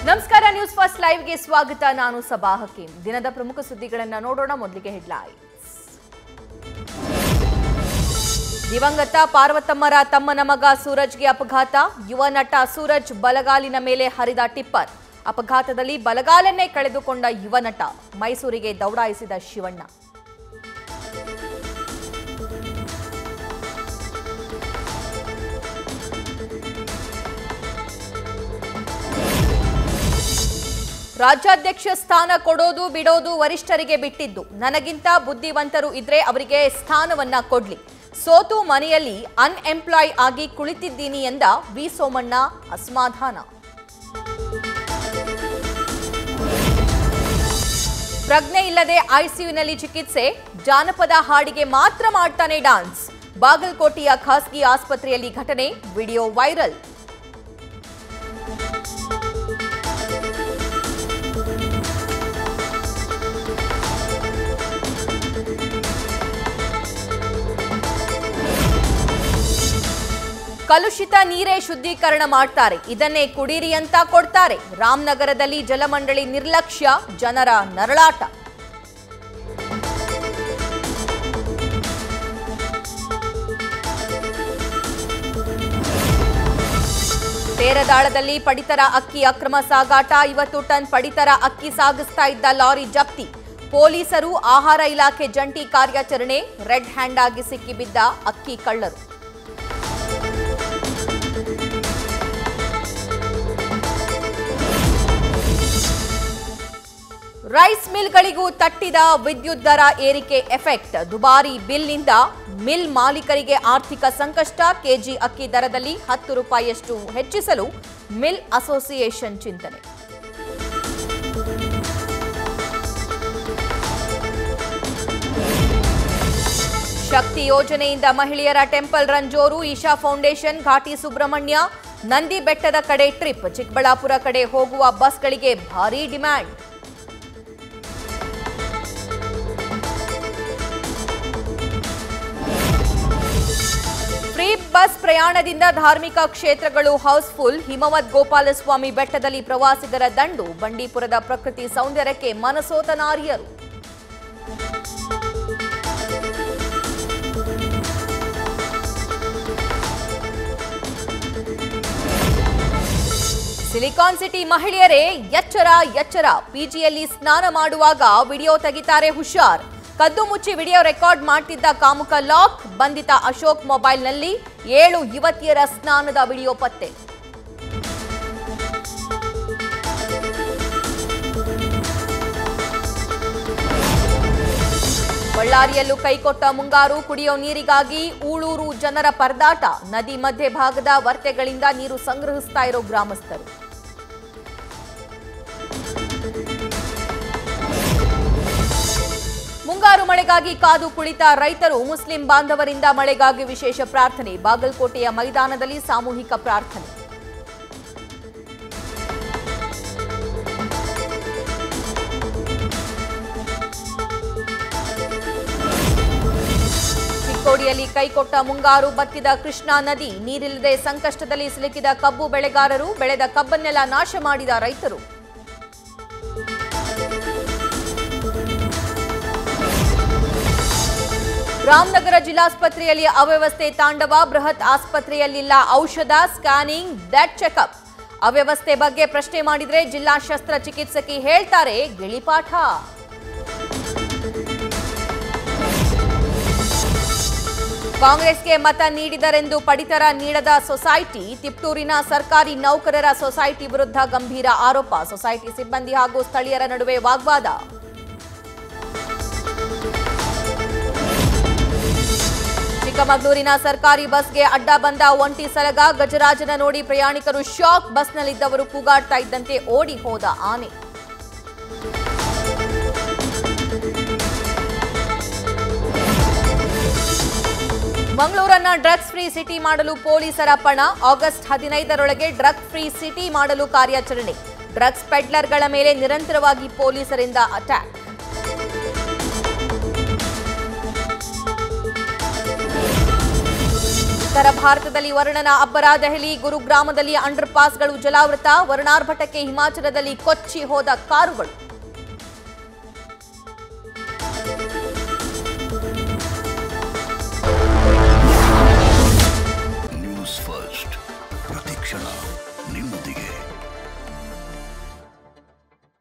ನಮಸ್ಕಾರ news first ಲೈವ್ಗೆ ಸ್ವಾಗತ ನಾನು ಸಬಾ ಹಕೀಂ ದಿನದ ಪ್ರಮುಖ ಸುದ್ದಿಗಳನ್ನ ನೋಡೋಣ ಮೊದಲಿಗೆ ಹೆಡ್ಲೈನ್ಸ್ ದಿವಂಗತ ಪಾರ್ವತಮ್ಮರ ತಮ್ಮನ ಮಗ ಸೂರಜ್ಗೆ ಅಪಘಾತ ಯುವ ನಟ ಸೂರಜ್ ಬಲಗಾಲಿನ ಮೇಲೆ ಹರಿದ ಟಿಪ್ಪರ್ ಅಪಘಾತದಲ್ಲಿ ಬಲಗಾಲನ್ನೇ ಕಳೆದುಕೊಂಡ ಯುವ ನಟ ಮೈಸೂರಿಗೆ ದೌಡಾಯಿಸಿದ ಶಿವಣ್ಣ ರಾಜ್ಯಾಧ್ಯಕ್ಷ ಸ್ಥಾನ ಕೊಡೋದು ಬಿಡೋದು ವರಿಷ್ಠರಿಗೆ ಬಿಟ್ಟಿದ್ದು ನನಗಿಂತ ಬುದ್ಧಿವಂತರು ಇದ್ರೆ ಅವರಿಗೆ ಸ್ಥಾನವನ್ನ ಕೊಡ್ಲಿ ಸೋತು ಮನೆಯಲ್ಲಿ ಅನ್ಎಂಪ್ಲಾಯ್ ಆಗಿ ಕುಳಿತಿದ್ದೀನಿ ಎಂದ ವಿ ಸೋಮಣ್ಣ ಅಸಮಾಧಾನ ಪ್ರಜ್ಞೆ ಇಲ್ಲದೆ ಐಸಿಯುನಲ್ಲಿ ಚಿಕಿತ್ಸೆ ಜಾನಪದ ಹಾಡಿಗೆ ಮಾತ್ರ ಮಾಡ್ತಾನೆ ಡಾನ್ಸ್ ಬಾಗಲಕೋಟೆಯ ಖಾಸಗಿ ಆಸ್ಪತ್ರೆಯಲ್ಲಿ ಘಟನೆ ವಿಡಿಯೋ ವೈರಲ್ ಕಲುಷಿತ ನೀರೇ ಶುದ್ಧೀಕರಣ ಮಾಡ್ತಾರೆ ಇದನ್ನೇ ಕುಡೀರಿ ಅಂತ ಕೊಡ್ತಾರೆ ರಾಮನಗರದಲ್ಲಿ ಜಲಮಂಡಳಿ ನಿರ್ಲಕ್ಷ್ಯ ಜನರ ನರಳಾಟ ತೇರದಾಳದಲ್ಲಿ ಪಡಿತರ ಅಕ್ಕಿ ಅಕ್ರಮ ಸಾಗಾಟ ಐವತ್ತು ಟನ್ ಪಡಿತರ ಅಕ್ಕಿ ಸಾಗಿಸ್ತಾ ಇದ್ದ ಲಾರಿ ಜಪ್ತಿ ಪೊಲೀಸರು ಆಹಾರ ಇಲಾಖೆ ಜಂಟಿ ಕಾರ್ಯಾಚರಣೆ ರೆಡ್ ಹ್ಯಾಂಡ್ ಆಗಿ ಸಿಕ್ಕಿಬಿದ್ದ ಅಕ್ಕಿ ಕಳ್ಳರು ರೈಸ್ ಮಿಲ್ಗಳಿಗೂ ತಟ್ಟಿದ ವಿದ್ಯುತ್ ದರ ಏರಿಕೆ ಎಫೆಕ್ಟ್ ದುಬಾರಿ ಬಿಲ್ನಿಂದ ಮಿಲ್ ಮಾಲೀಕರಿಗೆ ಆರ್ಥಿಕ ಸಂಕಷ್ಟ ಕೆಜಿ ಅಕ್ಕಿ ದರದಲ್ಲಿ ಹತ್ತು ರೂಪಾಯಿಯಷ್ಟು ಹೆಚ್ಚಿಸಲು ಮಿಲ್ ಅಸೋಸಿಯೇಷನ್ ಚಿಂತನೆ ಶಕ್ತಿ ಯೋಜನೆಯಿಂದ ಮಹಿಳೆಯರ ಟೆಂಪಲ್ ರನ್ ಜೋರು ಈಶಾ ಫೌಂಡೇಶನ್ ಘಾಟಿ ಸುಬ್ರಹ್ಮಣ್ಯ ನಂದಿ ಬೆಟ್ಟದ ಕಡೆ ಟ್ರಿಪ್ ಚಿಕ್ಕಬಳ್ಳಾಪುರ ಕಡೆ ಹೋಗುವ ಬಸ್ಗಳಿಗೆ ಭಾರೀ ಡಿಮ್ಯಾಂಡ್ ಫ್ರೀ ಬಸ್ ಪ್ರಯಾಣದಿಂದ ಧಾರ್ಮಿಕ ಕ್ಷೇತ್ರಗಳು ಹೌಸ್ಫುಲ್ ಹಿಮವದ್ ಗೋಪಾಲಸ್ವಾಮಿ ಬೆಟ್ಟದಲ್ಲಿ ಪ್ರವಾಸಿಗರ ದಂಡು ಬಂಡೀಪುರದ ಪ್ರಕೃತಿ ಸೌಂದರ್ಯಕ್ಕೆ ಮನಸೋತ ನಾರಿಯರು ಸಿಲಿಕಾನ್ ಸಿಟಿ ಮಹಿಳೆಯರೇ ಎಚ್ಚರ ಎಚ್ಚರ ಪಿಜಿಯಲ್ಲಿ ಸ್ನಾನ ಮಾಡುವಾಗ ವಿಡಿಯೋ ತೆಗಿತಾರೆ ಹುಷಾರ್ ಕದ್ದು ಮುಚ್ಚಿ ವಿಡಿಯೋ ರೆಕಾರ್ಡ್ ಮಾಡ್ತಿದ್ದ ಕಾಮುಕ ಲಾಕ್ ಬಂಧಿತ ಅಶೋಕ್ ಮೊಬೈಲ್ನಲ್ಲಿ ಏಳು ಯುವತಿಯರ ಸ್ನಾನದ ವಿಡಿಯೋ ಪತ್ತೆ ಬಳ್ಳಾರಿಯಲ್ಲೂ ಕೈಕೊಟ್ಟ ಮುಂಗಾರು ಕುಡಿಯೋ ನೀರಿಗಾಗಿ ಊಳೂರು ಜನರ ಪರದಾಟ ನದಿ ಮಧ್ಯ ಭಾಗದ ವರ್ತೆಗಳಿಂದ ನೀರು ಸಂಗ್ರಹಿಸ್ತಾ ಇರೋ ಗ್ರಾಮಸ್ಥರು ಮುಂಗಾರು ಮಳೆಗಾಗಿ ಕಾದು ಕುಳಿತ ರೈತರು ಮುಸ್ಲಿಂ ಬಾಂಧವರಿಂದ ಮಳೆಗಾಗಿ ವಿಶೇಷ ಪ್ರಾರ್ಥನೆ ಬಾಗಲಕೋಟೆಯ ಮೈದಾನದಲ್ಲಿ ಸಾಮೂಹಿಕ ಪ್ರಾರ್ಥನೆ ಚಿಕ್ಕೋಡಿಯಲ್ಲಿ ಕೈಕೊಟ್ಟ ಮುಂಗಾರು ಬತ್ತಿದ ಕೃಷ್ಣಾ ನದಿ ನೀರಿಲ್ಲದೆ ಸಂಕಷ್ಟದಲ್ಲಿ ಸಿಲುಕಿದ ಕಬ್ಬು ಬೆಳೆಗಾರರು ಬೆಳೆದ ಕಬ್ಬನ್ನೆಲ್ಲ ನಾಶ ಮಾಡಿದ ರೈತರು ರಾಮನಗರ ಜಿಲ್ಲಾಸ್ಪತ್ರೆಯಲ್ಲಿ ಅವ್ಯವಸ್ಥೆ ತಾಂಡವ ಬೃಹತ್ ಆಸ್ಪತ್ರೆಯಲ್ಲಿಲ್ಲ ಔಷಧ ಸ್ಕ್ಯಾನಿಂಗ್ ಬ್ಲಡ್ ಚೆಕಪ್ ಅವ್ಯವಸ್ಥೆ ಬಗ್ಗೆ ಪ್ರಶ್ನೆ ಮಾಡಿದ್ರೆ ಜಿಲ್ಲಾ ಶಸ್ತ್ರಚಿಕಿತ್ಸಕಿ ಹೇಳ್ತಾರೆ ಗಿಳಿಪಾಠ ಕಾಂಗ್ರೆಸ್ಗೆ ಮತ ನೀಡಿದರೆಂದು ಪಡಿತರ ನೀಡದ ಸೊಸೈಟಿ ತಿಪ್ಟೂರಿನ ಸರ್ಕಾರಿ ನೌಕರರ ಸೊಸೈಟಿ ವಿರುದ್ಧ ಗಂಭೀರ ಆರೋಪ ಸೊಸೈಟಿ ಸಿಬ್ಬಂದಿ ಹಾಗೂ ಸ್ಥಳೀಯರ ನಡುವೆ ವಾಗ್ವಾದ ಚಿಕ್ಕಮಗಳೂರಿನ ಸರ್ಕಾರಿ ಬಸ್ಗೆ ಅಡ್ಡ ಬಂದ ಒಂಟಿ ಸಲಗ ಗಜರಾಜನ ನೋಡಿ ಪ್ರಯಾಣಿಕರು ಶಾಕ್ ಬಸ್ನಲ್ಲಿದ್ದವರು ಕೂಗಾಡ್ತಾ ಇದ್ದಂತೆ ಓಡಿ ಹೋದ ಆನೆ ಮಂಗಳೂರನ್ನ ಡ್ರಗ್ಸ್ ಫ್ರೀ ಸಿಟಿ ಮಾಡಲು ಪೊಲೀಸರ ಪಣ ಆಗಸ್ಟ್ ಹದಿನೈದರೊಳಗೆ ಡ್ರಗ್ ಫ್ರೀ ಸಿಟಿ ಮಾಡಲು ಕಾರ್ಯಾಚರಣೆ ಡ್ರಗ್ಸ್ ಪೆಡ್ಲರ್ಗಳ ಮೇಲೆ ನಿರಂತರವಾಗಿ ಪೊಲೀಸರಿಂದ ಅಟ್ಯಾಕ್ ಉತ್ತರ ಭಾರತದಲ್ಲಿ ವರ್ಣನ ಅಬ್ಬರ ದೆಹಲಿ ಗುರುಗ್ರಾಮದಲ್ಲಿ ಅಂಡರ್ ಪಾಸ್ಗಳು ಜಲಾವೃತ ವರ್ಣಾರ್ಭಟಕ್ಕೆ ಹಿಮಾಚಲದಲ್ಲಿ ಕೊಚ್ಚಿ ಹೋದ ಕಾರುಗಳು ನ್ಯೂಸ್ ಫಸ್ಟ್ ಪ್ರತಿಕ್ಷಣ ನಿಮ್ಮೊಂದಿಗೆ